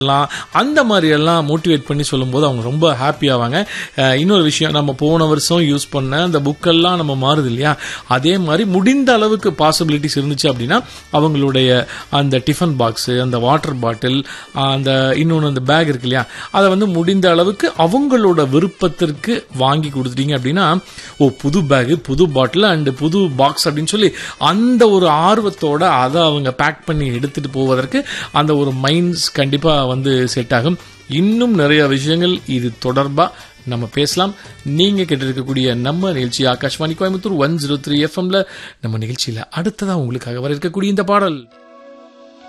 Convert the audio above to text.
எல்லாம் அந்த மாதிரி எல்லாம் மோட்டிவேட் பண்ணி சொல்லும்போது அவங்க ரொம்ப ஹாப்பி ஆவாங்க அஹ் இன்னொரு விஷயம் நம்ம போன வருஷம் யூஸ் பண்ண அந்த புக்கெல்லாம் நம்ம மாறுது இல்லையா அதே மாதிரி முடிந்த அளவுக்கு பாசிபிலிட்டிஸ் இருந்துச்சு அப்படின்னா அவங்களுடைய அந்த டிஃபன் பாக்ஸ் அந்த வாட்டர் பாட்டில் அந்த இன்னொன்று அந்த பேக் இருக்கு இல்லையா அதை வந்து முடிந்த அளவுக்கு அவங்களோட விருப்பத்திற்கு வாங்கி கொடுத்துட்டீங்க அப்படின்னா ஓ புது பேக் புது பாட்டில் அண்ட் புது பாக்ஸ் அப்படின்னு சொல்லி அந்த ஒரு ஆர்வத்தோட அதை அவங்க பேக் பண்ணி எடுத்துட்டு போவதற்கு அந்த ஒரு மைண்ட்ஸ் கண்டிப்பா வந்து செட் ஆகும் இன்னும் நிறைய விஷயங்கள் இது தொடர்பா நம்ம பேசலாம் நீங்க கேட்டிருக்கக்கூடிய நம்ம நிகழ்ச்சி Akashvani Coimbatore one zero three எஃப்எம்ல நம்ம நிகழ்ச்சியில அடுத்ததா உங்களுக்காக வர இருக்கக்கூடிய இந்த பாடல்